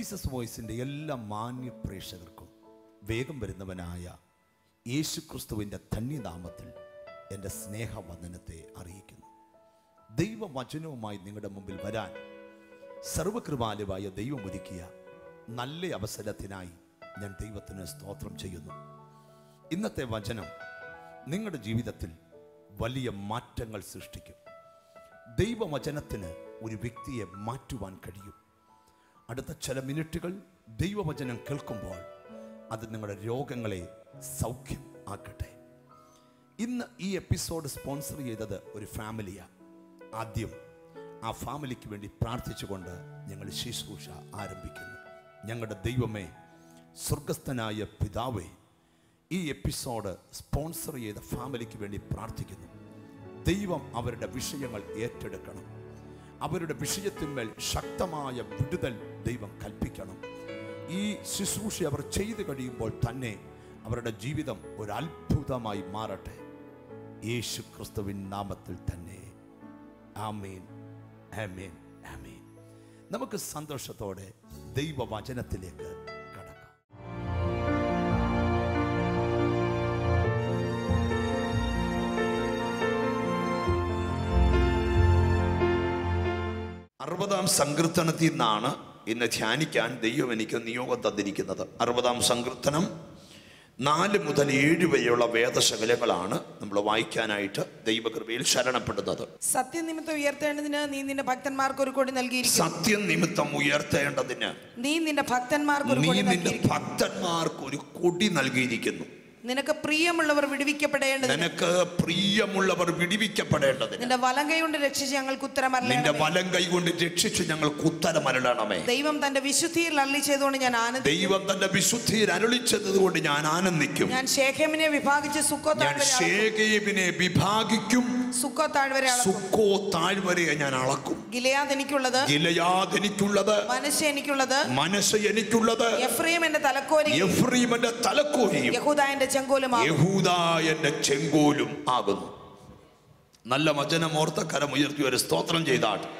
Jesus വോയിസിൻ്റെ എല്ലാ മാന്യ പ്രേക്ഷകർക്കും വേഗം വരുന്നവനായ യേശു ക്രിസ്തുവിൻ്റെ ധന്യനാമത്തിൽ എൻ്റെ സ്നേഹവന്ദനത്തെ അറിയിക്കുന്നു ദൈവവചനവുമായി നിങ്ങളുടെ മുമ്പിൽ വരാൻ സർവകൃപാലുവായ ദൈവം ഒരുക്കിയ നല്ല അവസരത്തിനായി ഞാൻ ദൈവത്തിന് സ്തോത്രം ചെയ്യുന്നു ഇന്നത്തെ വചനം നിങ്ങളുടെ ജീവിതത്തിൽ വലിയ മാറ്റങ്ങൾ സൃഷ്ടിക്കും ദൈവവചനത്തിന് ഒരു വ്യക്തിയെ മാറ്റുവാൻ കഴിയും അടുത്ത ചില മിനിറ്റുകൾ ദൈവവചനം കേൾക്കുമ്പോൾ അത് നിങ്ങളുടെ രോഗങ്ങളെ സൗഖ്യം ആക്കട്ടെ ഇന്ന് ഈ എപ്പിസോഡ് സ്പോൺസർ ചെയ്തത് ഒരു ഫാമിലിയാണ് ആദ്യം ആ ഫാമിലിക്ക് വേണ്ടി പ്രാർത്ഥിച്ചുകൊണ്ട് ഞങ്ങൾ ശുശ്രൂഷ ആരംഭിക്കുന്നു ഞങ്ങളുടെ ദൈവമേ സ്വർഗസ്ഥനായ പിതാവേ ഈ എപ്പിസോഡ് സ്പോൺസർ ചെയ്ത ഫാമിലിക്ക് വേണ്ടി പ്രാർത്ഥിക്കുന്നു ദൈവം അവരുടെ വിഷയങ്ങൾ ഏറ്റെടുക്കണം അവരുടെ വിഷയത്തിന്മേൽ ശക്തമായ വിടുതൽ ദൈവം കൽപ്പിക്കണം ഈ ശുശ്രൂഷ അവർ ചെയ്തു കഴിയുമ്പോൾ തന്നെ അവരുടെ ജീവിതം ഒരു അത്ഭുതമായി മാറട്ടെ യേശു ക്രിസ്തുവിൻ നാമത്തിൽ തന്നെ ആമേൻ ആമേൻ ആമേൻ നമുക്ക് സന്തോഷത്തോടെ ദൈവവചനത്തിലേക്ക് കടക്കാം അറുപതാം സങ്കീർത്തനത്തിൽ നിന്നാണ് ഇന്ന് ധ്യാനിക്കാൻ ദൈവം എനിക്ക് നിയോഗം തന്നിരിക്കുന്നത് അറുപതാം സങ്കീർത്തനം നാല് മുതൽ ഏഴ് വരെയുള്ള വേദശകലങ്ങളാണ് നമ്മൾ വായിക്കാനായിട്ട് ദൈവകൃപയിൽ ശരണപ്പെടുന്നത് സത്യനിമിത്തം ഉയർത്തേണ്ടതിന് നീ നിന്റെ ഭക്തന്മാർക്ക് ഒരു കൊടി നൽകിയിരിക്കുന്നു സത്യം നിമിത്തം ഉയർത്തേണ്ടതിന് നീ നിന്റെ ഭക്തന്മാർക്ക് ഒരു നീ കൊടി നിന്റെ നൽകിയിരിക്കുന്നു ഭക്തന്മാർക്ക് ഒരു കൊടി നൽകിയിരിക്കുന്നു നിനക്ക് പ്രിയമുള്ളവർ വിടുവിക്കപ്പെടേണ്ടതിന് നിനക്ക് പ്രിയമുള്ളവർ വിടിവിക്കപ്പെടേണ്ടതിന് നിന്റെ വലം കൈ കൊണ്ട് രക്ഷിച്ച് ഞങ്ങൾക്ക് ഉത്തരം നിന്റെ അറിയണമേ വലം കൈകൊണ്ട് രക്ഷിച്ച് ഞങ്ങൾക്ക് ഉത്തരമരളണമേ ദൈവം തന്റെ വിശുദ്ധിയിൽ അള്ളി ചെയ്തുകൊണ്ട് ഞാൻ ആനന്ദി ദൈവം തന്റെ വിശുദ്ധിയിൽ അരുളിച്ചത് കൊണ്ട് ഞാൻ ആനന്ദിക്കും ഞാൻ ശേഖേമിനെ വിഭാഗിച്ച് സുക്കോ ഞാൻ താഴ്വര അളക്കും. ശേഖേബിനെ വിഭാഗിക്കും സുക്കോ താഴ്വര അളക്കും സുക്കോ താഴ്വരയെ ഞാൻ അളക്കും ഗിലയാദ് എനിക്കുള്ളത് ഗിലയാദ് എനിക്കുള്ളത് മനശ്ശെ എനിക്കുള്ളത് മനസ്സ് എനിക്കുള്ളത് എഫ്രീം എന്റെ തലക്കോരി എഫ്രീമന്റെ തലക്കോരിയും യഹൂദ എന്റെ ചെങ്കോലുമാകും യഹൂദ എന്റെ ചെങ്കോലും ആകുന്നു നല്ല വചനം ഓർത്ത കരമുയർത്തി ഒരു സ്തോത്രം ചെയ്താട്ട്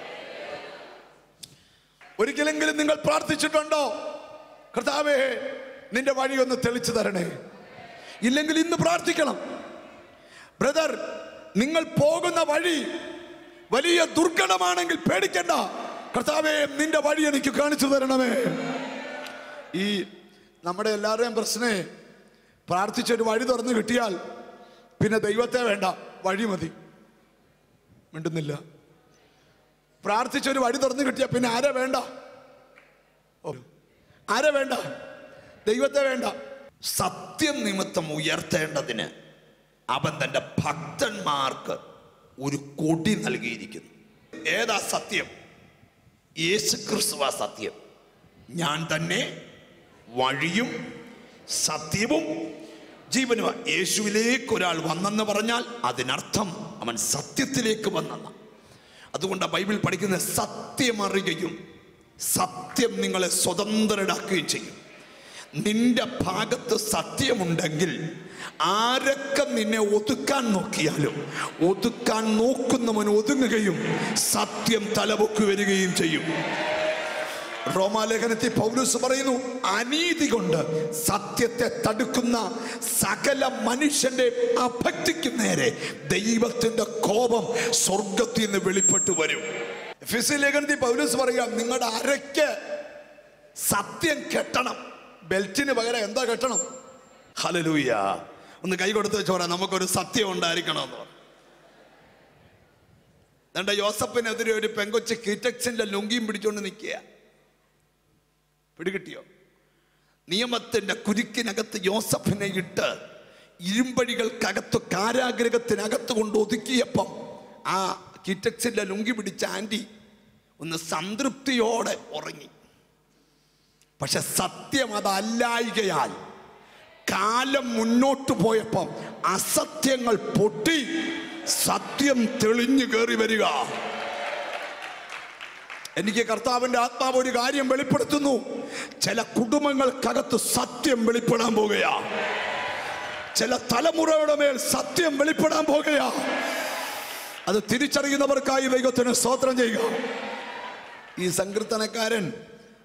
ഒരിക്കലെങ്കിലും നിങ്ങൾ പ്രാർത്ഥിച്ചിട്ടുണ്ടോ കർത്താവേ നിന്റെ വഴി ഒന്ന് തെളിച്ചു തരണേ ഇല്ലെങ്കിൽ ഇന്ന് പ്രാർത്ഥിക്കണം ബ്രദർ നിങ്ങൾ പോകുന്ന വഴി വലിയ ദുർഘടമാണെങ്കിൽ പേടിക്കണ്ട കർത്താവേ നിന്റെ വഴി എനിക്ക് കാണിച്ചു തരണമേ ഈ നമ്മുടെ എല്ലാവരുടെയും പ്രശ്നേ പ്രാർത്ഥിച്ചൊരു വഴി തുറന്നു കിട്ടിയാൽ പിന്നെ ദൈവത്തെ വേണ്ട വഴി മതി മിണ്ടുന്നില്ല പ്രാർത്ഥിച്ചൊരു വഴി തുറന്നു കിട്ടിയാൽ പിന്നെ ആരെ വേണ്ട ഓ, ആരെ വേണ്ട ദൈവത്തെ വേണ്ട സത്യം നിമിത്തം ഉയർത്തേണ്ടതിന് അവൻ തന്റെ ഭക്തന്മാർക്ക് ഒരു കൊടി നൽകിയിരിക്കുന്നു ഏതാ സത്യം യേശു ക്രിസ്തുവാ സത്യം ഞാൻ തന്നെ വഴിയും സത്യവും ജീവനുമാ യേശുവിലേക്ക് ഒരാൾ വന്നെന്ന് പറഞ്ഞാൽ അതിനർത്ഥം അവൻ സത്യത്തിലേക്ക് വന്നെന്ന അതുകൊണ്ട് ബൈബിൾ പഠിക്കുന്ന സത്യം അറിയുകയും സത്യം നിങ്ങളെ സ്വതന്ത്രരാക്കുകയും ചെയ്യും നിന്റെ ഭാഗത്ത് സത്യമുണ്ടെങ്കിൽ ആരൊക്കെ നിന്നെ ഒതുക്കാൻ നോക്കിയാലും ഒതുക്കാൻ നോക്കുന്നവൻ ഒതുങ്ങുകയും സത്യം തലപൊക്കി വരികയും ചെയ്യും റോമാലേഖനത്തിൽ പൗലൂസ് പറയുന്നു അനീതി കൊണ്ട് സത്യത്തെ തടുക്കുന്ന സകല മനുഷ്യന്റെ അഭക്തിക്ക് നേരെ ദൈവത്തിന്റെ കോപം സ്വർഗത്തിൽ നിന്ന് വെളിപ്പെട്ടു വരും ഫിസി ലേഖനത്തിൽ പൗലൂസ് പറയുക നിങ്ങളുടെ അരയ്ക്ക് സത്യം കെട്ടണം ബെൽറ്റിന് പകരം എന്താ കെട്ടണം ഹലലൂയ ഒന്ന് കൈ കൊടുത്ത് വെച്ച് പറയാം നമുക്കൊരു സത്യം ഉണ്ടായിരിക്കണം എന്ന് പറഞ്ഞു എന്നിട്ട് യോസഫിനെതിരെ ഒരു പെങ്കൊച്ച് കീറ്റക്സിന്റെ ലുങ്കിയും പിടിച്ചുകൊണ്ട് നിൽക്കുക പിടികിട്ടിയോ നിയമത്തിന്റെ കുരുക്കിനകത്ത് യോസഫിനെ ഇട്ട് ഇരുമ്പടികൾക്കകത്ത് കാരാഗ്രഹത്തിനകത്ത് കൊണ്ട് ഒതുക്കിയപ്പം ആ കിറ്റക്സിന്റെ ലുങ്കി പിടിച്ച ആൻറ്റി ഒന്ന് സംതൃപ്തിയോടെ ഉറങ്ങി പക്ഷെ സത്യം അതല്ലായികയാൽ കാലം മുന്നോട്ട് പോയപ്പം അസത്യങ്ങൾ പൊട്ടി സത്യം തെളിഞ്ഞു കയറി വരിക എനിക്ക് കർത്താവിന്റെ ആത്മാവ് ഒരു കാര്യം വെളിപ്പെടുത്തുന്നു ചില കുടുംബങ്ങൾക്കകത്ത് സത്യം വെളിപ്പെടാൻ പോകുകയാ ചില തലമുറയുടെ മേൽ സത്യം വെളിപ്പെടാൻ പോകുകയാ അത് തിരിച്ചറിയുന്നവർക്കായി ദൈവത്തിന് സ്തോത്രം ചെയ്യുക ഈ സങ്കീർത്തനക്കാരൻ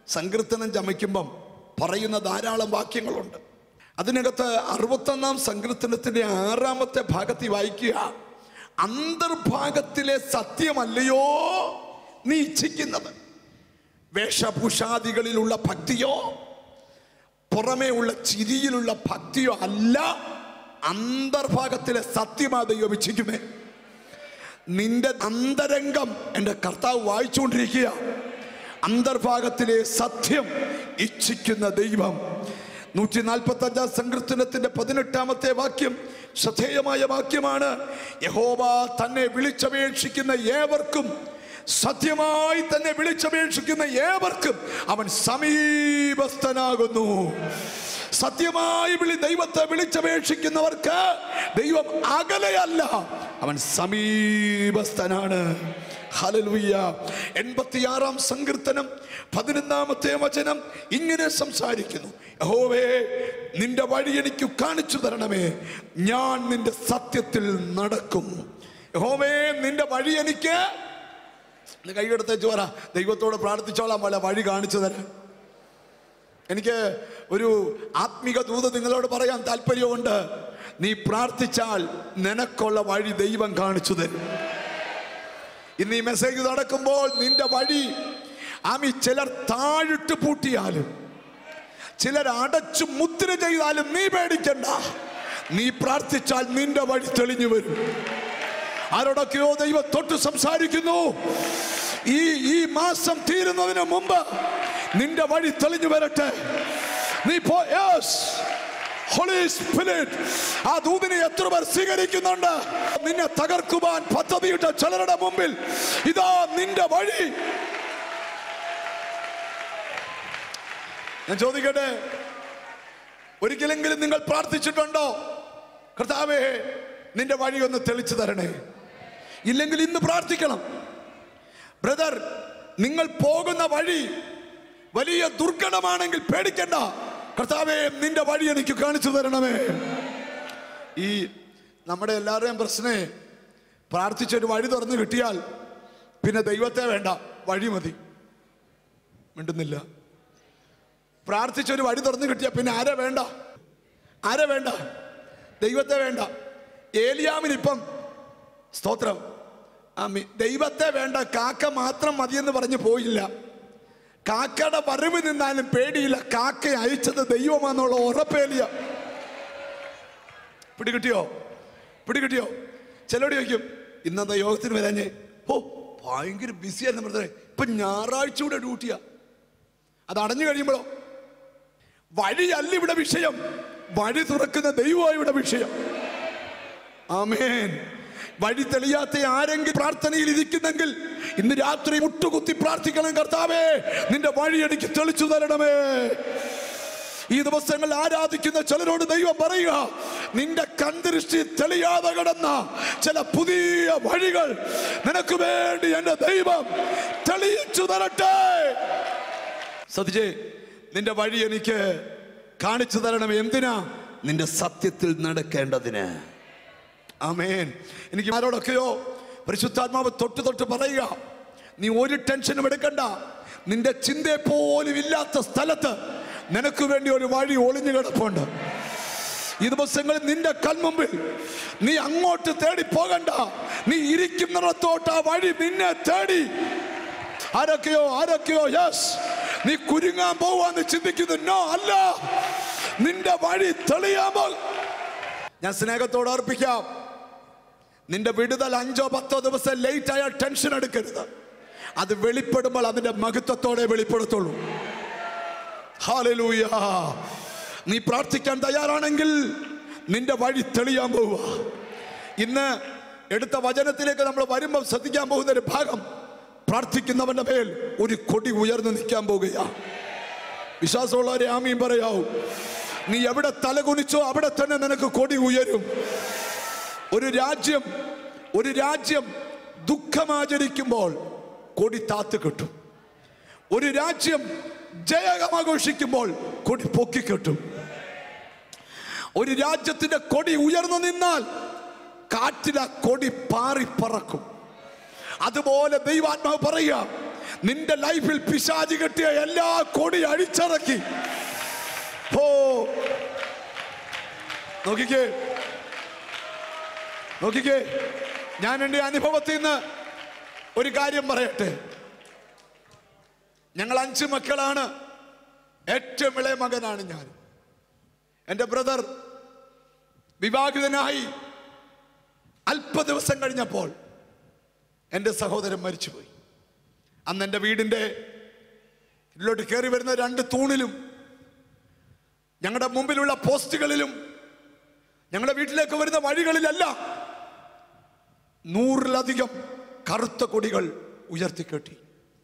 സങ്കീർത്തനം ചമയ്ക്കുമ്പം പറയുന്ന ധാരാളം വാക്യങ്ങളുണ്ട് അതിനകത്ത് അറുപത്തൊന്നാം സങ്കീർത്തനത്തിന്റെ ആറാമത്തെ ഭാഗത്തിൽ വായിക്കുക അന്തർഭാഗത്തിലെ സത്യമല്ലയോ നീ ഇച്ഛിക്കുന്നത് വേഷഭൂഷാദികളിലുള്ള ഭക്തിയോ പുറമേ ഉള്ള ചിരിയിലുള്ള ഭക്തിയോ അല്ല അന്തർഭാഗത്തിലെ സത്യമാ ദൈവം ഇച്ഛിക്കുന്നേ നിന്റെ അന്തരംഗം എൻ്റെ കർത്താവ് വായിച്ചുകൊണ്ടിരിക്കുക അന്തർഭാഗത്തിലെ സത്യം ഇച്ഛിക്കുന്ന ദൈവം നൂറ്റി നാൽപ്പത്തി അഞ്ചാം സങ്കീർത്തനത്തിന്റെ പതിനെട്ടാമത്തെ വാക്യം ശ്രദ്ധേയമായ വാക്യമാണ് യഹോവ തന്നെ വിളിച്ചപേക്ഷിക്കുന്ന ഏവർക്കും സത്യമായി തന്നെ വിളിച്ചപേക്ഷിക്കുന്ന ഏവർക്കും അവൻ സമീപസ്ഥനാകുന്നു സത്യമായി വിളി ദൈവത്തെ വിളിച്ചപേക്ഷിക്കുന്നവർക്ക് ദൈവം അകലെയല്ല അവൻ സമീപസ്ഥനാണ് ഹലലുയ്യ എൺപത്തിയാറാം സങ്കീർത്തനം പതിനൊന്നാമത്തെ വചനം ഇങ്ങനെ സംസാരിക്കുന്നു യഹോവേ നിന്റെ വഴി എനിക്ക് കാണിച്ചു തരണമേ ഞാൻ നിന്റെ സത്യത്തിൽ നടക്കും യഹോവേ നിന്റെ വഴി എനിക്ക് ഒന്ന് കൈയെടുത്തേച്ച് പറ ദൈവത്തോട് പ്രാർത്ഥിച്ചോളാം പോലെ വഴി കാണിച്ചു തരാം എനിക്ക് ഒരു ആത്മിക ദൂത് നിങ്ങളോട് പറയാൻ താല്പര്യമുണ്ട് നീ പ്രാർത്ഥിച്ചാൽ നിനക്കുള്ള വഴി ദൈവം കാണിച്ചു തരും ഇന്ന് ഈ മെസ്സേജ് നടക്കുമ്പോൾ നിന്റെ വഴി ആമി ചിലർ താഴിട്ട് പൂട്ടിയാലും ചിലർ അടച്ചു മുദ്ര ചെയ്താലും നീ പേടിക്കണ്ട നീ പ്രാർത്ഥിച്ചാൽ നിന്റെ വഴി തെളിഞ്ഞു വരും ആരോടൊക്കെയോ ദൈവം തൊട്ട് സംസാരിക്കുന്നു ഈ ഈ മാസം തീരുന്നതിന് മുമ്പ് നിന്റെ വഴി തെളിഞ്ഞു വരട്ടെ നീ പോ യെസ് ഹോളി സ്പിരിറ്റ് ആ ദൂതിനെ എത്ര പേർ സ്വീകരിക്കുന്നുണ്ട് നിന്നെ തകർക്കുവാൻ പദ്ധതിയിട്ട ചിലരുടെ മുമ്പിൽ ഇതാ നിന്റെ വഴി ഞാൻ ചോദിക്കട്ടെ ഒരിക്കലെങ്കിലും നിങ്ങൾ പ്രാർത്ഥിച്ചിട്ടുണ്ടോ കർത്താവേ നിന്റെ വഴി ഒന്ന് തെളിച്ചു തരണേ ഇല്ലെങ്കിൽ ഇന്ന് പ്രാർത്ഥിക്കണം ബ്രദർ നിങ്ങൾ പോകുന്ന വഴി വലിയ ദുർഘടമാണെങ്കിൽ പേടിക്കണ്ട കർത്താവേ നിന്റെ വഴി എനിക്ക് കാണിച്ചു തരണമേ ഈ നമ്മുടെ എല്ലാവരുടെയും പ്രശ്നേ പ്രാർത്ഥിച്ചൊരു വഴി തുറന്നു കിട്ടിയാൽ പിന്നെ ദൈവത്തെ വേണ്ട വഴി മതി മിണ്ടുന്നില്ല പ്രാർത്ഥിച്ചൊരു വഴി തുറന്നു കിട്ടിയാൽ പിന്നെ ആരെ വേണ്ട ആരെ വേണ്ട ദൈവത്തെ വേണ്ട ഏലിയാമിനിപ്പം സ്തോത്രം ആമി ദൈവത്തെ വേണ്ട കാക്ക മാത്രം മതിയെന്ന് പറഞ്ഞ് പോയില്ല കാക്കയുടെ വരവ് നിന്നാലും പേടിയില്ല കാക്ക അയച്ചത് ദൈവമാന്നുള്ള ഉറപ്പേലിയ പിടികിട്ടിയോ പിടികിട്ടിയോ ചിലരോട് ചോദിക്കും ഇന്നത്തെ യോഗത്തിന് വരാഞ്ഞേ ഓ ഭയങ്കര ബിസിയായിരുന്നു ബ്രദറെ ഇപ്പൊ ഞായറാഴ്ച കൂടെ ഡ്യൂട്ടിയാ അത് അടഞ്ഞു കഴിയുമ്പോഴോ വഴിയല്ല ഇവിടെ വിഷയം വഴി തുറക്കുന്ന ദൈവമാണ് ഇവിടെ വിഷയം ആമേൻ വഴി തെളിയാത്ത ആരെങ്കിലും പ്രാർത്ഥനയിൽ ഇരിക്കുന്നെങ്കിൽ ഇന്ന് രാത്രി മുട്ടുകുത്തി പ്രാർത്ഥിക്കണം കർത്താവേ നിന്റെ വഴി എനിക്ക് തെളിച്ചു തരണമേ ഈ ദിവസങ്ങൾ ആരാധിക്കുന്ന ചിലരോട് ദൈവം പറയുക നിന്റെ കൺദൃഷ്ടി തെളിയാതെ കിടന്ന ചില പുതിയ വഴികൾ നിനക്ക് വേണ്ടി എന്റെ ദൈവം തെളിയിച്ചു തരട്ടെ സതിജേ നിന്റെ വഴി എനിക്ക് കാണിച്ചു തരണം എന്തിനാ നിന്റെ സത്യത്തിൽ നടക്കേണ്ടതിന് ആമേൻ എനിക്ക് ആരോടൊക്കെയോ പരിശുദ്ധാത്മാവ് തൊട്ട് തൊട്ട് പറയുക നീ ഒരു ടെൻഷനും എടുക്കണ്ട നിന്റെ ചിന്തയെ പോലും ഇല്ലാത്ത സ്ഥലത്ത് നിനക്ക് വേണ്ടി ഒരു വഴി ഒളിഞ്ഞു കിടപ്പുണ്ട് ഈ ദിവസങ്ങളിൽ നിന്റെ കൺമുമ്പിൽ നീ അങ്ങോട്ട് തേടി പോകണ്ട നീ ഇരിക്കുന്നിടത്തോട്ട് ആ വഴി നിന്നെ തേടി ആരൊക്കെയോ ആരൊക്കെയോ യെസ് നീ കുരുങ്ങാൻ പോവാന്ന് ചിന്തിക്കുന്നു നോ അല്ല നിന്റെ വഴി തെളിയാൻ പോ ഞാൻ സ്നേഹത്തോട് ഓർപ്പിക്കാം നിന്റെ വിടുതൽ അഞ്ചോ പത്തോ ദിവസം ലേറ്റ് ആയ ടെൻഷൻ എടുക്കരുത് അത് വെളിപ്പെടുമ്പോൾ അതിന്റെ മഹത്വത്തോടെ വെളിപ്പെടുത്തുള്ളൂ ഹാലലൂയ നീ പ്രാർത്ഥിക്കാൻ തയ്യാറാണെങ്കിൽ നിന്റെ വഴി തെളിയാൻ പോവുക ഇന്ന് എടുത്ത വചനത്തിലേക്ക് നമ്മൾ വരുമ്പോൾ ശ്രദ്ധിക്കാൻ പോകുന്ന ഒരു ഭാഗം പ്രാർത്ഥിക്കുന്നവന്റെ മേൽ ഒരു കൊടി ഉയർന്നു നിൽക്കാൻ പോകുക വിശ്വാസമുള്ളവരെ ആമീൻ പറയാവൂ നീ എവിടെ തലകുനിച്ചോ അവിടെ തന്നെ നിനക്ക് കൊടി ഉയരും ഒരു രാജ്യം ഒരു രാജ്യം ദുഃഖമാചരിക്കുമ്പോൾ കൊടി താത്ത് കിട്ടും ഒരു രാജ്യം ജയകമാഘോഷിക്കുമ്പോൾ കൊടി പൊക്കിക്കെട്ടും ഒരു രാജ്യത്തിന്റെ കൊടി ഉയർന്നു നിന്നാൽ കാറ്റിൽ ആ കൊടി പാറി പറക്കും അതുപോലെ ദൈവാത്മാവ് പറയുക നിന്റെ ലൈഫിൽ പിശാചി കെട്ടിയ എല്ലാ കൊടി അഴിച്ചിറക്കി ഓ നോക്കിക്കേ നോക്കിക്കേ ഞാൻ എൻ്റെ അനുഭവത്തിൽ നിന്ന് ഒരു കാര്യം പറയട്ടെ ഞങ്ങൾ അഞ്ച് മക്കളാണ് ഏറ്റവും ഇളയ മകനാണ് ഞാൻ എൻ്റെ ബ്രദർ വിവാഹിതനായി അല്പ ദിവസം കഴിഞ്ഞപ്പോൾ എൻ്റെ സഹോദരൻ മരിച്ചുപോയി അന്ന് എൻ്റെ വീടിൻ്റെ ഇതിലോട്ട് കയറി വരുന്ന രണ്ട് തൂണിലും ഞങ്ങളുടെ മുമ്പിലുള്ള പോസ്റ്റുകളിലും ഞങ്ങളുടെ വീട്ടിലേക്ക് വരുന്ന വഴികളിലെല്ലാം നൂറിലധികം കറുത്ത കൊടികൾ ഉയർത്തിക്കെട്ടി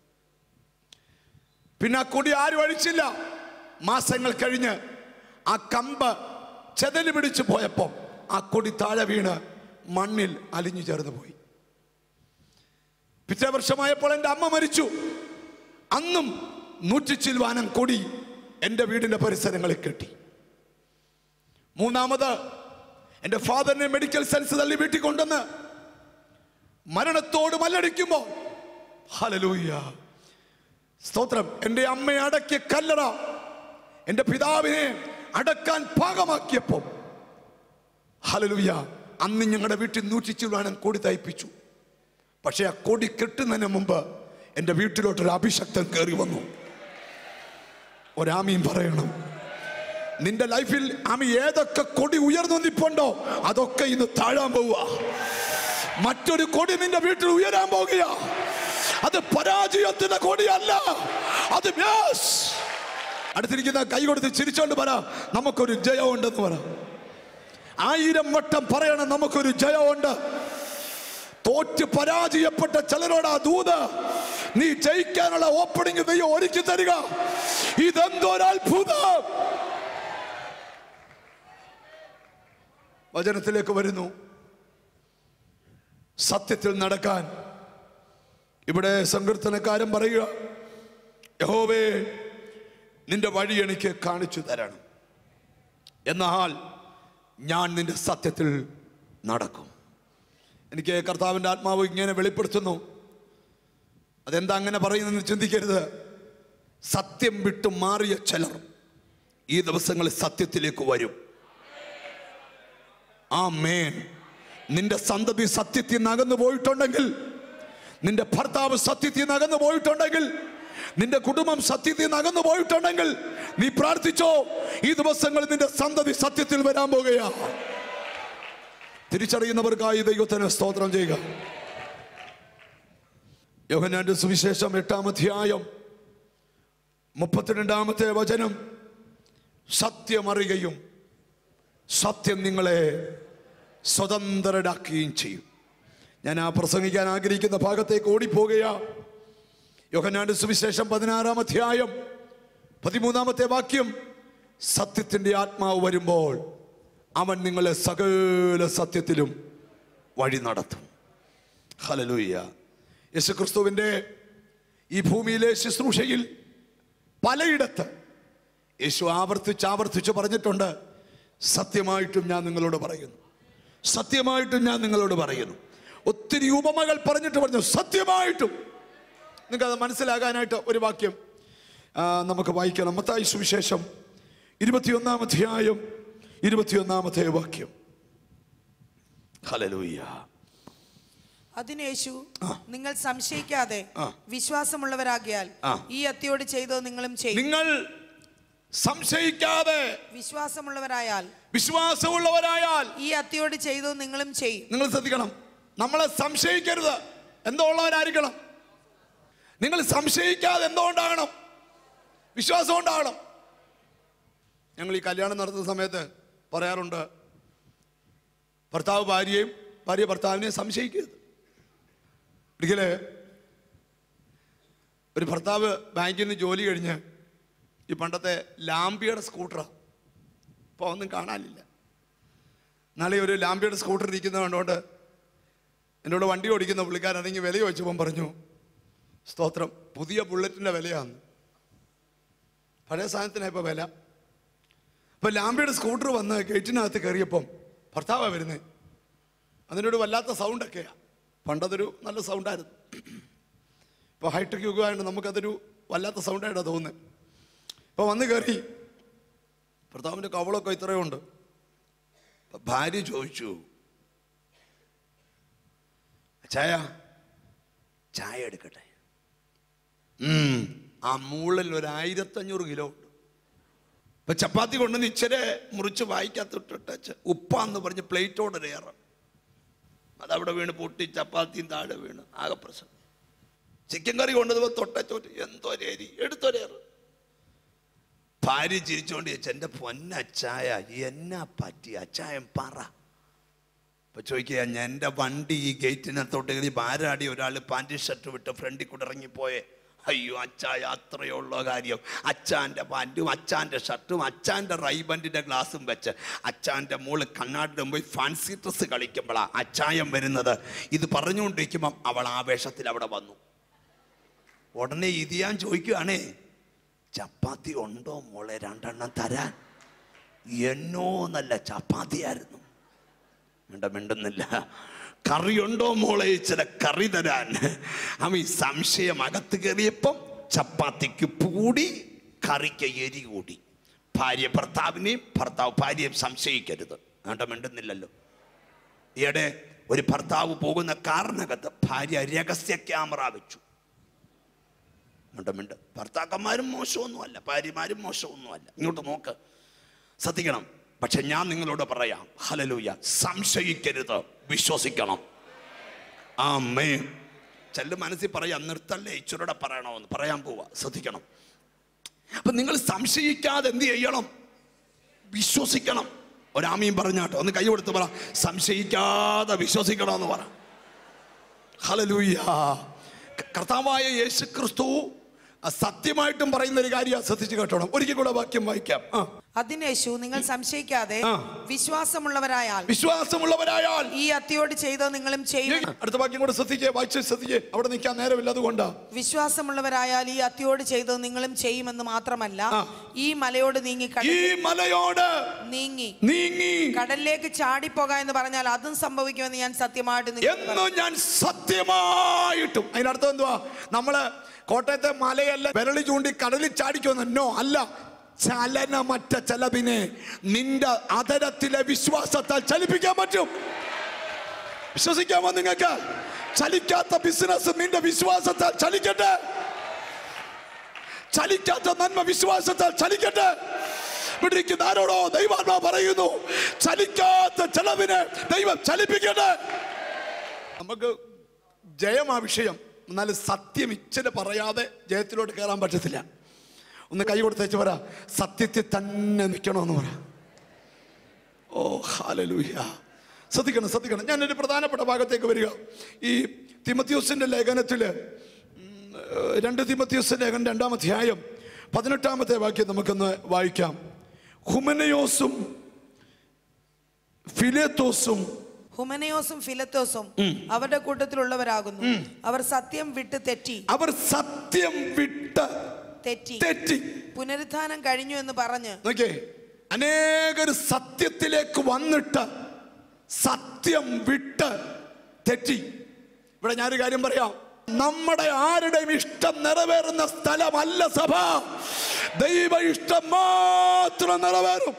പിന്നെ ആ കൊടി ആരും അഴിച്ചില്ല മാസങ്ങൾ കഴിഞ്ഞ് ആ കമ്പ് ചെതല് പിടിച്ചു പോയപ്പോൾ ആ കൊടി താഴെ വീണ് മണ്ണിൽ അലിഞ്ഞു ചേർന്ന് പോയി പിറ്റേ വർഷമായപ്പോൾ എൻ്റെ അമ്മ മരിച്ചു അന്നും നൂറ്റി ചിൽവാനം കൊടി എൻ്റെ വീടിൻ്റെ പരിസരങ്ങളിൽ കെട്ടി മൂന്നാമത് എൻ്റെ ഫാദറിനെ മെഡിക്കൽ സയൻസ് തള്ളി വീട്ടിൽ കൊണ്ടുവന്ന് മരണത്തോട് മല്ലടിക്കുമ്പോൾ ഹലലൂയ്യ സ്തോത്രം എൻ്റെ അമ്മയെ അടക്കിയ കല്ലറ എൻ്റെ പിതാവിനെ അടക്കാൻ പാകമാക്കിയപ്പോൾ ഹലലൂയ അന്ന് ഞങ്ങളുടെ വീട്ടിൽ നൂറ്റി ചിൽവാനം കൊടി തയ്പ്പിച്ചു പക്ഷേ ആ കൊടി കെട്ടുന്നതിന് മുമ്പ് എൻ്റെ വീട്ടിലോട്ടൊരു അഭിഷക്തൻ കയറി വന്നു ഒരാമീൻ പറയണം നിന്റെ ലൈഫിൽ ആമി ഏതൊക്കെ കൊടി ഉയർന്നു നിപ്പുണ്ടോ അതൊക്കെ ഇന്ന് താഴാൻ പോവുക മറ്റൊരു കൊടി നിന്റെ വീട്ടിൽ ഉയരാൻ പോകുക അത് പരാജയത്തിന്റെ കൊടിയല്ല അത് yes. അടുത്തിരിക്കുന്ന കൈ കൊടുത്ത് ചിരിച്ചോണ്ട് പറ നമുക്കൊരു ജയമുണ്ടെന്ന് പറ ആയിരം വട്ടം പറയണം നമുക്കൊരു ജയമുണ്ട് തോറ്റ് പരാജയപ്പെട്ട ചിലരോട് ആ ദൂത് നീ ജയിക്കാനുള്ള ഓപ്പണിംഗ് ദൈവം ഒരുക്കി തരിക ഇതെന്തോ ഒരു അത്ഭുതം വചനത്തിലേക്ക് വരുന്നു സത്യത്തിൽ നടക്കാൻ ഇവിടെ സങ്കീർത്തനക്കാരൻ പറയുക യഹോവേ നിന്റെ വഴി എനിക്ക് കാണിച്ചു തരണം എന്നാൽ ഞാൻ നിന്റെ സത്യത്തിൽ നടക്കും എനിക്ക് കർത്താവിൻ്റെ ആത്മാവ് ഇങ്ങനെ വെളിപ്പെടുത്തുന്നു അതെന്താ അങ്ങനെ പറയുന്നെന്ന് ചിന്തിക്കരുത് സത്യം വിട്ടു മാറിയ ചിലർ ഈ ദിവസങ്ങളിൽ സത്യത്തിലേക്ക് വരും ആ മേൻ നിന്റെ സന്തതി സത്യത്തിൽ നിന്ന് അകന്നു പോയിട്ടുണ്ടെങ്കിൽ നിന്റെ ഭർത്താവ് സത്യത്തിൽ നിന്ന് അകന്നു പോയിട്ടുണ്ടെങ്കിൽ നിന്റെ കുടുംബം സത്യത്തിൽ നിന്ന് അകന്നു പോയിട്ടുണ്ടെങ്കിൽ നീ പ്രാർത്ഥിച്ചോ ഈ ദിവസങ്ങളിൽ നിന്റെ സന്തതി സത്യത്തിൽ വരാൻ പോകുകയാ തിരിച്ചറിയുന്നവർക്കായി ദൈവത്തിന് സ്തോത്രം ചെയ്യുക യോഹനാന്റെ സുവിശേഷം എട്ടാം അധ്യായം മുപ്പത്തിരണ്ടാമത്തെ വചനം സത്യമറിയുകയും സത്യം നിങ്ങളെ സ്വതന്ത്രരാക്കുകയും ചെയ്യും ഞാൻ ആ പ്രസംഗിക്കാൻ ആഗ്രഹിക്കുന്ന ഭാഗത്തേക്ക് ഓടിപ്പോകുകയാ യോഹനാന്റെ സുവിശേഷം പതിനാറാം അധ്യായം പതിമൂന്നാമത്തെ വാക്യം സത്യത്തിൻ്റെ ആത്മാവ് വരുമ്പോൾ അവൻ നിങ്ങളെ സകല സത്യത്തിലും വഴി നടത്തും ഹലലൂയ്യ യേശുക്രിസ്തുവിൻ്റെ ഈ ഭൂമിയിലെ ശുശ്രൂഷയിൽ പലയിടത്ത് യേശു ആവർത്തിച്ച് ആവർത്തിച്ച് പറഞ്ഞിട്ടുണ്ട് സത്യമായിട്ടും ഞാൻ നിങ്ങളോട് പറയുന്നു സത്യമായിട്ടും ഞാൻ നിങ്ങളോട് പറയുന്നു ഒത്തിരി ഉപമകൾ പറഞ്ഞിട്ട് പറഞ്ഞു സത്യമായിട്ടും നിങ്ങൾക്ക് അത് മനസ്സിലാകാനായിട്ട് ഒരു വാക്യം ആ, നമുക്ക് വായിക്കണം മത്തായി സുവിശേഷം ഇരുപത്തിയൊന്നാം അധ്യായം ഇരുപത്തിയൊന്നാമത്തെ വാക്യം ഹലലൂയ്യ അതിന് യേശു നിങ്ങൾ സംശയിക്കാതെ ആ. വിശ്വാസമുള്ളവരാകിയാൽ ആ. ഈ അത്തിയോട് ചെയ്തോ നിങ്ങളും ചെയ്യും നിങ്ങൾ സംശയിക്കാതെ വിശ്വാസമുള്ളവരായാൽ വിശ്വാസമുള്ളവരായാൽ ഈ അത്തിയോട് ചെയ്തോ നിങ്ങളും ചെയ്യും നിങ്ങൾ ശ്രദ്ധിക്കണം നമ്മളെ സംശയിക്കരുത് എന്തോ ഉള്ളവരായിരിക്കണം നിങ്ങൾ സംശയിക്കാതെ എന്തോ ഉണ്ടാകണം വിശ്വാസം ഉണ്ടാകണം ഞങ്ങൾ ഈ കല്യാണം നടത്തുന്ന സമയത്ത് പറയാറുണ്ട് ഭർത്താവ് ഭാര്യയും ഭാര്യ ഭർത്താവിനെയും സംശയിക്കരുത് ഒരിക്കല് ഒരു ഭർത്താവ് ബാങ്കിൽ നിന്ന് ജോലി കഴിഞ്ഞ് ഈ പണ്ടത്തെ ലാംബിയുടെ സ്കൂട്ടറാണ് ഇപ്പോൾ ഒന്നും കാണാനില്ല നാളെ ഒരു ലാംബിയുടെ സ്കൂട്ടർ ഇരിക്കുന്നത് കണ്ടുകൊണ്ട് എന്നോട് വണ്ടി ഓടിക്കുന്ന പുള്ളിക്കാരാണെങ്കിൽ വില ചോദിച്ചപ്പം പറഞ്ഞു സ്തോത്രം പുതിയ ബുള്ളറ്റിൻ്റെ വിലയാണ് പഴയ സാധനത്തിനാണ് ഇപ്പോൾ വില അപ്പം ലാംബിയുടെ സ്കൂട്ടർ വന്ന് ഗേറ്റിനകത്ത് കയറിയപ്പം ഭർത്താവാണ് വരുന്നത് അതിനോട് വല്ലാത്ത സൗണ്ടൊക്കെയാണ് പണ്ടതൊരു നല്ല സൗണ്ടായിരുന്നു ഇപ്പോൾ ഹൈടെക് യുഗമായിട്ട് നമുക്കതൊരു വല്ലാത്ത സൗണ്ടായിട്ടാണ് തോന്നുന്നത് ഇപ്പോൾ വന്ന് കയറി ഭർത്താവിൻ്റെ കവളൊക്കെ ഇത്രയും ഉണ്ട് അപ്പൊ ഭാര്യ ചോദിച്ചു ചായ ചായ എടുക്കട്ടെ ഉം, ആ മൂളിൽ ഒരു ആയിരത്തഞ്ഞൂറ് കിലോ ഉണ്ട് ഇപ്പൊ ചപ്പാത്തി കൊണ്ടുവന്ന് ഇച്ചിരി മുറിച്ച് വായിക്കാത്തിട്ടിട്ട് ഉപ്പാന്ന് പറഞ്ഞ് പ്ലേറ്റോടെ ഏറെ അതവിടെ വീണ് പൊട്ടി ചപ്പാത്തിയും താഴെ വീണ് ആകെ പ്രശ്നം ചിക്കൻ കറി കൊണ്ടുവന്നപ്പോ തൊട്ടച്ചോട്ട് എന്തോ രീതി എടുത്തൊരേറ് ഭാര്യ ചിരിച്ചോണ്ട് ചോദിച്ചു എൻ്റെ പൊന്നച്ചായ എന്നാ പറ്റി അച്ചായം പറ അപ്പൊ ചോദിക്കുക ഞാൻ എൻ്റെ വണ്ടി ഈ ഗേറ്റിനകത്തോട്ട് കയറി ഭാരാടി ഒരാൾ പാൻറ് ഷർട്ട് വിട്ട് ഫ്രണ്ടിൽ കൂടെ ഇറങ്ങിപ്പോയേ അയ്യോ അച്ചായ അത്രയേ ഉള്ള കാര്യം അച്ചാൻ്റെ പാൻറ്റും അച്ചാൻ്റെ ഷർട്ടും അച്ചാൻ്റെ റൈബൻറ്റിൻ്റെ ഗ്ലാസും വെച്ച് അച്ചാൻ്റെ മോള് കണ്ണാടിൻ്റെ പോയി ഫാൻസി ഡ്രസ്സ് കളിക്കുമ്പോഴാണ് അച്ചായം വരുന്നത് ഇത് പറഞ്ഞുകൊണ്ടിരിക്കുമ്പം അവൾ ആവേശത്തിൽ അവിടെ വന്നു ഉടനെ ഇത് ഞാൻ ചോദിക്കുകയാണേ ചപ്പാത്തി ഉണ്ടോ മോളെ രണ്ടെണ്ണം തരാൻ എന്നോ നല്ല ചപ്പാത്തിയായിരുന്നു മിണ്ട മിണ്ടുന്നില്ല കറിയുണ്ടോ മോളെ ചില കറി തരാൻ അവൻ ഈ സംശയം അകത്ത് കയറിയപ്പം ചപ്പാത്തിക്ക് പൂടി കറിക്ക് എരി കൂടി ഭാര്യ ഭർത്താവിനെയും ഭർത്താവ് ഭാര്യയും സംശയിക്കരുത് വേണ്ട മിണ്ടുന്നില്ലല്ലോ ഈയിടെ ഒരു ഭർത്താവ് പോകുന്ന കാറിനകത്ത് ഭാര്യ രഹസ്യ ക്യാമറ വെച്ചു മിണ്ട മിണ്ട് ഭർത്താക്കന്മാരും മോശമൊന്നുമല്ല ഭാര്യമാരും മോശമൊന്നുമല്ല ഇങ്ങോട്ട് നോക്ക് ശ്രദ്ധിക്കണം പക്ഷെ ഞാൻ നിങ്ങളോട് പറയാം ഹലലൂയ സംശയിക്കരുത് വിശ്വസിക്കണം ആ മേ ചെല്ലു മനസ്സിൽ പറയാം നിർത്തല്ലേ ഇച്ചിരൂടെ പറയണമെന്ന് പറയാൻ പോവാ ശ്രദ്ധിക്കണം അപ്പൊ നിങ്ങൾ സംശയിക്കാതെ എന്ത് ചെയ്യണം വിശ്വസിക്കണം ഒരാമയും പറഞ്ഞാട്ടോ ഒന്ന് കൈ കൊടുത്ത് പറ സംശയിക്കാതെ വിശ്വസിക്കണമെന്ന് പറ ഹലലൂയ കർത്താവായ യേശു ക്രിസ്തു സത്യമായിട്ടും പറയുന്ന ഒരു കാര്യം ശ്രദ്ധിച്ചു കേട്ടോണം ഒരിക്കൽ കൂടെ വാക്യം വായിക്കാം ആ അതിന് യേശു നിങ്ങൾ സംശയിക്കാതെ ആ. വിശ്വാസമുള്ളവരായാൽ വിശ്വാസമുള്ളവരായാൽ ഈ അത്തിയോട് ചെയ്തോ നിങ്ങളും ചെയ്യും അടുത്ത വാക്യം കൂടെ ശ്രദ്ധിക്കേ വായിച്ച് ശ്രദ്ധിക്കേ അവിടെ നിൽക്കാൻ നേരമില്ല അതുകൊണ്ടാ വിശ്വാസമുള്ളവരായാൽ ഈ അത്തിയോട് ചെയ്തോ നിങ്ങളും ചെയ്യുമെന്ന് മാത്രമല്ല ആ. ഈ മലയോട് നീങ്ങി ഈ കട- മലയോട് നീങ്ങി നീങ്ങി കടലിലേക്ക് ചാടിപ്പോക എന്ന് പറഞ്ഞാൽ അതും സംഭവിക്കുമെന്ന് ഞാൻ സത്യമായിട്ട് നിങ്ങൾക്ക് എന്നു ഞാൻ സത്യമായിട്ടും അതിനർത്ഥം എന്തുവാ നമ്മള് കോട്ടയത്തെ മലയല്ല വിരളി ചൂണ്ടി കടലിൽ ചാടിക്കുമെന്ന് നോ അല്ല ചലനമറ്റ ചലവിനെ നിന്റെ അതരത്തിലെ വിശ്വാസത്താൽ ചലിപ്പിക്കാൻ പറ്റും വിശ്വസിക്കാമോ നിങ്ങൾക്ക് ചലിക്കാത്ത ബിസിനസ് നിന്റെ വിശ്വാസത്താൽ ചലിക്കട്ടെ ചലിക്കാത്ത നന്മ വിശ്വാസത്താൽ ചലിക്കട്ടെ ഇവിടിരിക്കുന്ന ആരോടോ ദൈവാത്മാ പറയുന്നു ചലിക്കാത്ത ചെലവിനെ ദൈവം ചലിപ്പിക്കട്ടെ നമുക്ക് ജയം ആ വിഷയം എന്നാൽ സത്യം ഇച്ചിരി പറയാതെ ജയത്തിലോട്ട് കയറാൻ പറ്റത്തില്ല ഒന്ന് കൈ കൊടുത്തേച്ച് പറ സത്യത്തിൽ തന്നെ നിൽക്കണമെന്ന് പറ ഓ ഹാലലൂയ ശ്രദ്ധിക്കണം ശ്രദ്ധിക്കണം ഞാനൊരു പ്രധാനപ്പെട്ട ഭാഗത്തേക്ക് വരിക ഈ തിമത്യൂസിന്റെ ലേഖനത്തിൽ രണ്ട് തിമത്യൂസിന്റെ ലേഖനം രണ്ടാം അധ്യായം പതിനെട്ടാമത്തെ വാക്യം നമുക്കൊന്ന് വായിക്കാം ഹുമനയോസും ഫിലേത്തോസും ഹുമനയോസും ഫിലത്തോസും അവരുടെ കൂട്ടത്തിലുള്ളവരാകുന്നു അവർ സത്യം വിട്ട് തെറ്റി അവർ സത്യം വിട്ട് തെറ്റി തെറ്റി പുനരുത്ഥാനം കഴിഞ്ഞു എന്ന് പറഞ്ഞ് നോക്കേ അനേകർ സത്യത്തിലേക്ക് വന്നിട്ട് സത്യം വിട്ട് തെറ്റി ഇവിടെ ഞാനൊരു കാര്യം പറയാം നമ്മുടെ ആരുടെയും ഇഷ്ടം നിറവേറുന്ന സ്ഥലമല്ല സഭ ദൈവ ഇഷ്ടം മാത്രം നിറവേറും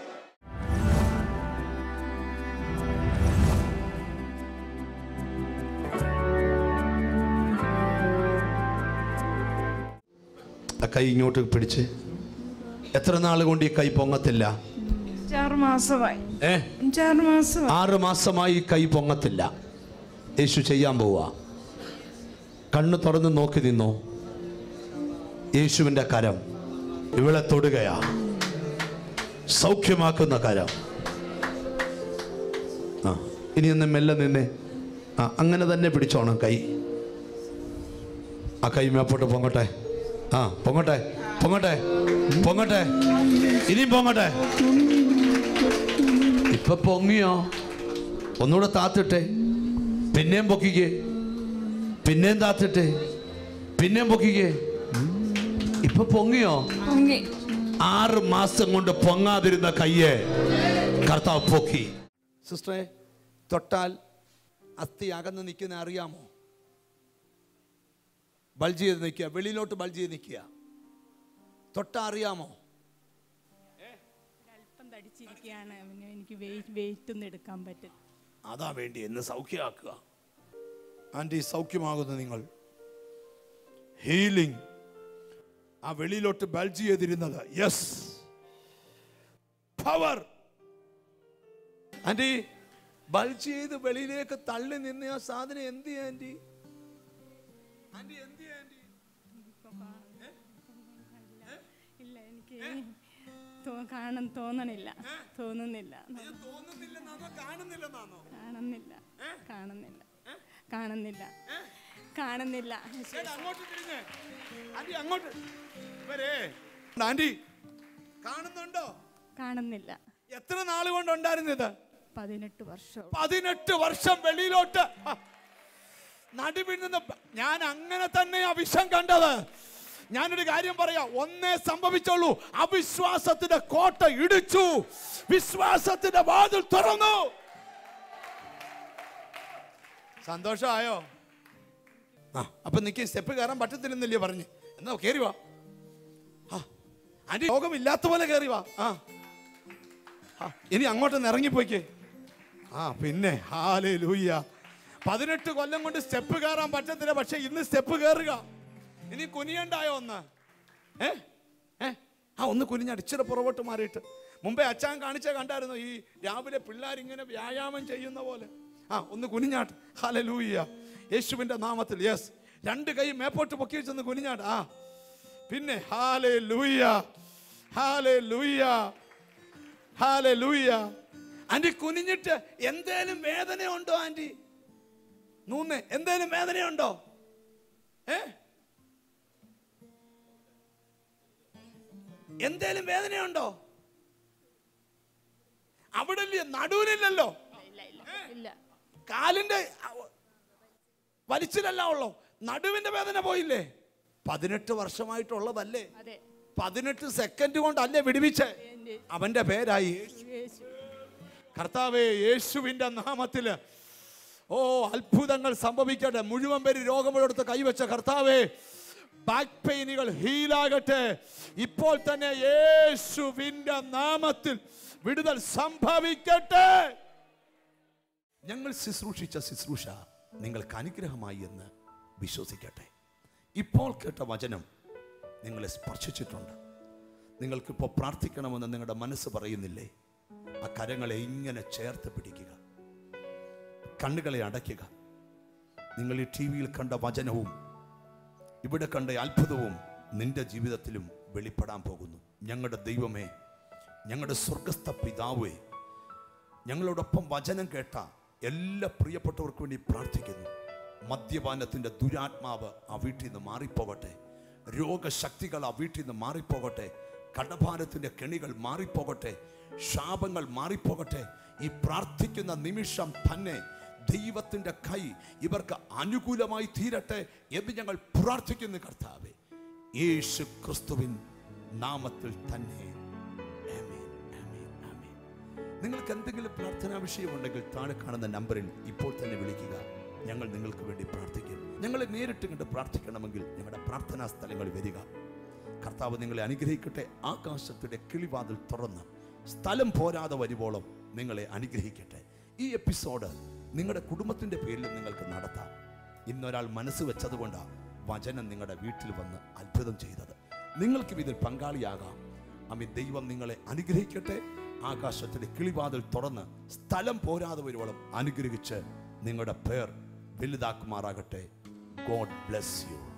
ആ കൈ ഇങ്ങോട്ട് പിടിച്ച് എത്ര നാൾ കൊണ്ട് ഈ കൈ പൊങ്ങത്തില്ല അഞ്ചാറ് മാസമായി ഏ അഞ്ചാറ് മാസമായി ആറ് മാസമായി ഈ കൈ പൊങ്ങത്തില്ല യേശു ചെയ്യാൻ പോവാ കണ്ണ് തുറന്ന് നോക്കി നിന്നോ യേശുവിൻ്റെ കരം ഇവളെ തൊടുകയാ സൗഖ്യമാക്കുന്ന കരം ആ ഇനി ഒന്ന് മെല്ലെ നിന്നെ ആ അങ്ങനെ തന്നെ പിടിച്ചോണം കൈ ആ കൈ മേപ്പോട്ട് പൊങ്ങട്ടെ ആ പൊങ്ങട്ടെ പൊങ്ങട്ടെ പൊങ്ങട്ടെ ഇനിയും പൊങ്ങട്ടെ ഇപ്പൊ പൊങ്ങിയോ ഒന്നുകൂടെ താത്തിട്ടെ പിന്നെയും പൊക്കിക്കേ പിന്നെയും താത്തിട്ടെ പിന്നെയും പൊക്കിക്കേ ഇപ്പൊ പൊങ്ങിയോ പൊങ്ങി ആറ് മാസം കൊണ്ട് പൊങ്ങാതിരുന്ന കയ്യെ കർത്താവ് പൊക്കി സിസ്റ്ററെ തൊട്ടാൽ അസ്ഥി അകന്ന് നിൽക്കുന്ന അറിയാമോ ബൾജ് ചെയ്ത് നിൽക്കുക വെളിയിലോട്ട് ബൾജ് ചെയ്ത് നിൽക്കുക തൊട്ടാ അറിയാമോ അല്പം തടിച്ചിരിക്കുകയാണ് പിന്നെ എനിക്ക് വെയിറ്റ് വെയിറ്റ് ഒന്നും എടുക്കാൻ പറ്റും അതാ വേണ്ടി എന്ന് സൗഖ്യമാക്കുക ആൻറ്റി സൗഖ്യമാകുന്നു നിങ്ങൾ ഹീലിംഗ് ആ വെളിയിലോട്ട് ബൾജ് ചെയ്തിരുന്നത് യെസ് പവർ ആൻറ്റി ബൾജ് ചെയ്ത് വെളിയിലേക്ക് തള്ളി നിന്ന് ആ സാധനം എന്ത് ചെയ്യാ ആൻറ്റി ആൻറ്റി എന്ത് ചെയ്യാ ആൻറ്റി ഇല്ല എനിക്ക് തോ- കാണാൻ തോന്നണില്ല തോന്നുന്നില്ല തോന്നുന്നില്ലെന്നാണോ കാണുന്നില്ലെന്നാണോ കാണുന്നില്ല കാണുന്നില്ല കാണുന്നില്ല കാണുന്നില്ല ചേട്ടാ, അങ്ങോട്ട് തിരിഞ്ഞ്. ആന്റി, അങ്ങോട്ട് വരേ ആന്റി കാണുന്നുണ്ടോ കാണുന്നില്ല എത്ര നാൾ കൊണ്ട് ഉണ്ടായിരുന്നത് പതിനെട്ട് വർഷം പതിനെട്ട് വർഷം വെളിയിലോട്ട് ആ, നടുവിൽ നിന്ന് പ- ഞാൻ അങ്ങനെ തന്നെയാ വിഷം കണ്ടത് ഞാനൊരു കാര്യം പറയാം ഒന്നേ സംഭവിച്ചുള്ളൂ അവിശ്വാസത്തിന്റെ കോട്ട ഇടിച്ചു വിശ്വാസത്തിന്റെ വാതിൽ തുറന്നു സന്തോഷമായോ ആ അപ്പൊ നിക്ക് സ്റ്റെപ്പ് കയറാൻ പറ്റത്തില്ലെന്നില്ലേ പറഞ്ഞു എന്നാ കേറി വാ ആ ആന്റി രോഗമില്ലാത്ത പോലെ കയറി വാ ആ ആ, ഇനി അങ്ങോട്ടൊന്ന് ഇറങ്ങിപ്പോയിക്കേ ആ പിന്നെ ഹാലേ ലൂയ്യ പതിനെട്ട് കൊല്ലം കൊണ്ട് സ്റ്റെപ്പ് കയറാൻ പറ്റത്തില്ല പക്ഷെ ഇന്ന് സ്റ്റെപ്പ് കയറുക ഇനി കുനിയണ്ടായോ ഒന്ന് ഏ ഏ ആ ഒന്ന് കുനിഞ്ഞാട് ഇച്ചിരി പുറകോട്ട് മാറിയിട്ട് മുമ്പേ അച്ഛൻ കാണിച്ച കണ്ടായിരുന്നു ഈ രാവിലെ പിള്ളേർ ഇങ്ങനെ വ്യായാമം ചെയ്യുന്ന പോലെ ആ ഒന്ന് കുനിഞ്ഞാട്ട് ഹാലേ ലൂയ്യ യേശുവിന്റെ നാമത്തിൽ യെസ് രണ്ട് കൈ മേപ്പോട്ട് പൊക്കി വെച്ചൊന്ന് കുനിഞ്ഞാട്ട് ആ പിന്നെ ഹാലേ ലൂയ്യ ഹാലേ ലൂയ്യ ഹാലേ ലൂയ്യ ആന്റി കുനിഞ്ഞിട്ട് എന്തേലും വേദനയുണ്ടോ ആന്റി നൂന്നെ എന്തേലും വേദനയുണ്ടോ ഏ എന്തേലും വേദനയുണ്ടോ അവിടെ ഇല്ലേ നടുവിനില്ലല്ലോ ഇല്ല ഇല്ല ഇല്ല കാലിന്റെ അ- വലിച്ചിലല്ല ഉള്ളോ നടുവിന്റെ വേദന പോയില്ലേ പതിനെട്ട് വർഷമായിട്ടുള്ളതല്ലേ അതെ പതിനെട്ട് സെക്കൻഡ് കൊണ്ടല്ലേ വിടുവിച്ച് എൻ്റെ അവന്റെ പേരായി യേശു കർത്താവേ യേശുവിന്റെ നാമത്തില് ഓ അത്ഭുതങ്ങൾ സംഭവിക്കട്ടെ മുഴുവൻ പേര് രോഗമുള്ളടുത്ത് കൈവച്ച കർത്താവേ ബാക്ക് പെയിനുകൾ ഹീലാകട്ടെ ഇപ്പോൾ തന്നെ യേശുവിന്റെ നാമത്തിൽ വിടുതൽ സംഭവിക്കട്ടെ ഞങ്ങൾ ശുശ്രൂഷിച്ച ശുശ്രൂഷ നിങ്ങൾക്ക് അനുഗ്രഹമായി എന്ന് വിശ്വസിക്കട്ടെ ഇപ്പോൾ കേട്ട വചനം നിങ്ങളെ സ്പർശിച്ചിട്ടുണ്ട് നിങ്ങൾക്കിപ്പോൾ പ്രാർത്ഥിക്കണമെന്ന് നിങ്ങളുടെ മനസ്സ് പറയുന്നില്ലേ ആ കരങ്ങളെ ഇങ്ങനെ ചേർത്ത് പിടിക്കുക കണ്ണുകളെ അടയ്ക്കുക നിങ്ങൾ ഈ ടി വിയിൽ കണ്ട വചനവും ഇവിടെ കണ്ട അത്ഭുതവും നിന്റെ ജീവിതത്തിലും വെളിപ്പെടാൻ പോകുന്നു ഞങ്ങളുടെ ദൈവമേ ഞങ്ങളുടെ സ്വർഗസ്ഥ പിതാവേ ഞങ്ങളോടൊപ്പം വചനം കേട്ട എല്ലാ പ്രിയപ്പെട്ടവർക്കും വേണ്ടി പ്രാർത്ഥിക്കുന്നു മദ്യപാനത്തിൻ്റെ ദുരാത്മാവ് ആ വീട്ടിൽ നിന്ന് മാറിപ്പോകട്ടെ രോഗശക്തികൾ ആ വീട്ടിൽ നിന്ന് മാറിപ്പോകട്ടെ കടഭാരത്തിൻ്റെ കെണികൾ മാറിപ്പോകട്ടെ ശാപങ്ങൾ മാറിപ്പോകട്ടെ ഈ പ്രാർത്ഥിക്കുന്ന നിമിഷം തന്നെ ദൈവത്തിൻ്റെ കൈ ഇവർക്ക് അനുകൂലമായി തീരട്ടെ എന്ന് ഞങ്ങൾ പ്രാർത്ഥിക്കുന്നു കർത്താവെ യേശു ക്രിസ്തുവിൻ നാമത്തിൽ തന്നെ ആമേൻ, ആമേൻ, ആമേൻ. നിങ്ങൾക്ക് എന്തെങ്കിലും പ്രാർത്ഥനാ വിഷയമുണ്ടെങ്കിൽ താഴെ കാണുന്ന നമ്പറിൽ ഇപ്പോൾ തന്നെ വിളിക്കുക ഞങ്ങൾ നിങ്ങൾക്ക് വേണ്ടി പ്രാർത്ഥിക്കും ഞങ്ങളെ നേരിട്ട് കണ്ട് പ്രാർത്ഥിക്കണമെങ്കിൽ ഞങ്ങളുടെ പ്രാർത്ഥനാ സ്ഥലങ്ങളിൽ വരിക കർത്താവ് നിങ്ങളെ അനുഗ്രഹിക്കട്ടെ ആകാശത്തിന്റെ കിളിവാതിൽ തുറന്ന് സ്ഥലം പോരാതെ വരുവോളം നിങ്ങളെ അനുഗ്രഹിക്കട്ടെ ഈ എപ്പിസോഡ് നിങ്ങളുടെ കുടുംബത്തിന്റെ പേരിൽ നിങ്ങൾക്ക് നടത്താം ഇന്നൊരാൾ മനസ്സ് വെച്ചതുകൊണ്ടാണ് വചനം നിങ്ങളുടെ വീട്ടിൽ വന്ന് അത്ഭുതം ചെയ്തത് നിങ്ങൾക്കും ഇതിൽ പങ്കാളിയാകാം അമ്മ ദൈവം നിങ്ങളെ അനുഗ്രഹിക്കട്ടെ ആകാശത്തിന്റെ കിളിവാതിൽ തുറന്ന് സ്ഥലം പോരാതെ വരുവോളം അനുഗ്രഹിച്ച് നിങ്ങളുടെ പേർ വലുതാക്കുമാറാകട്ടെ ഗോഡ് ബ്ലെസ് യു